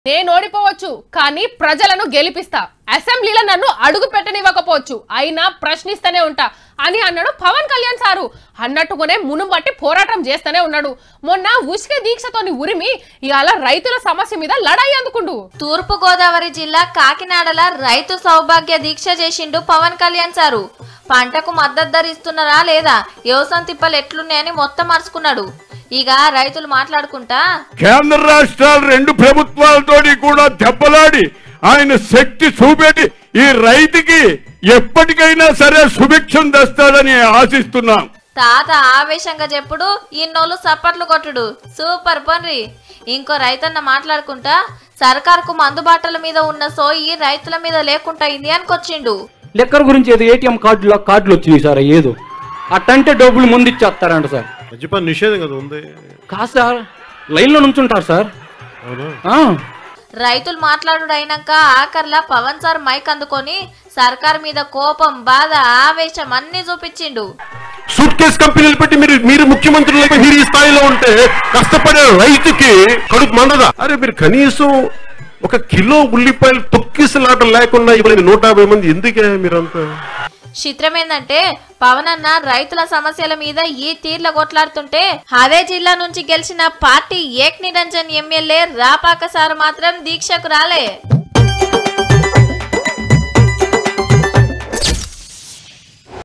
నేను ఓడిపోవచ్చు కానీ ప్రజలను గెలిపిస్తా అసెంబ్లీలో నన్ను అడుగు పెట్టనివ్వకపోవచ్చు అయినా ప్రశ్నిస్తూనే ఉంటా అని అన్నాడు పవన్ కళ్యాణ్ సారు అన్నట్టుగానే మునుబట్టి పోరాటం చేస్తూనే ఉన్నాడు మొన్న ఉసుక దీక్షతోని ఉరిమి ఇవాళ రైతుల సమస్య మీద లడాయి అందుకుండు తూర్పు గోదావరి జిల్లా కాకినాడల రైతు సౌభాగ్య దీక్ష చేసిండు పవన్ కళ్యాణ్ సారు పంటకు మద్దతు ధర ఇస్తున్నారా లేదా వ్యవసాయం తిప్పలు ఎట్లున్నాయని మొత్తం మరుచుకున్నాడు ఇక రైతులు మాట్లాడుకుంటా కేంద్ర రాష్ట్రాలు రెండు ప్రభుత్వాలతోటి కూడా దెబ్బలాడి ఆయన శక్తి చూపెట్టి ఈ రైతుకి ఎప్పటికైనా సరే సుభిక్షం తెస్తాడని ఆశిస్తున్నాం తాత ఆవేశంగా చెప్పుడు ఇన్నోళ్ళు సప్పట్లు కొట్టుడు సూపర్ పన్రి ఇంకో రైతన్న మాట్లాడుకుంటా సర్కార్కు మందుబాటల మీద ఉన్న సోయి రైతుల మీద లేకుండా అయింది అనుకొచ్చిండు లెక్కర్ గురించి ఏదో ఏటీఎం కార్డులో కార్డులు వచ్చినాయి సార్ ఏదో అట్టంటే డబ్బులు ముందు ఇచ్చేస్తారంట సార్ మద్యపాన నిషేధం కదా ఉంది కాదు సార్ లైన్లో నుంచుంటారు సార్ అవునా ఆ, రైతులు మాట్లాడుడు అయినాక ఆఖర్లా పవన్ సార్ మైక్ అందుకొని సర్కార్ మీద కోపం బాధ ఆవేశం అన్ని చూపించిండు సూట్ కేస్ కంపెనీలు పెట్టి మీరు మీరు ముఖ్యమంత్రులు అయిపోయి మీరు ఈ స్థాయిలో ఉంటే కష్టపడే రైతుకి కడుపు మండదా అరే మీరు కనీసం ఒక కిలో ఉల్లిపాయలు తొక్కిసలాట లేకుండా ఇవ్వలేదు నూట యాభై మంది ఎందుకే మీరంతా చిత్రం ఏంటంటే పవన్ అన్న రైతుల సమస్యల మీద ఈ తీర్ల కొట్లాడుతుంటే అదే జిల్లా నుంచి గెలిచిన పార్టీ ఏక్ నిరంజన్ ఎమ్మెల్యే రాపాక సార్ మాత్రం దీక్షకు రాలే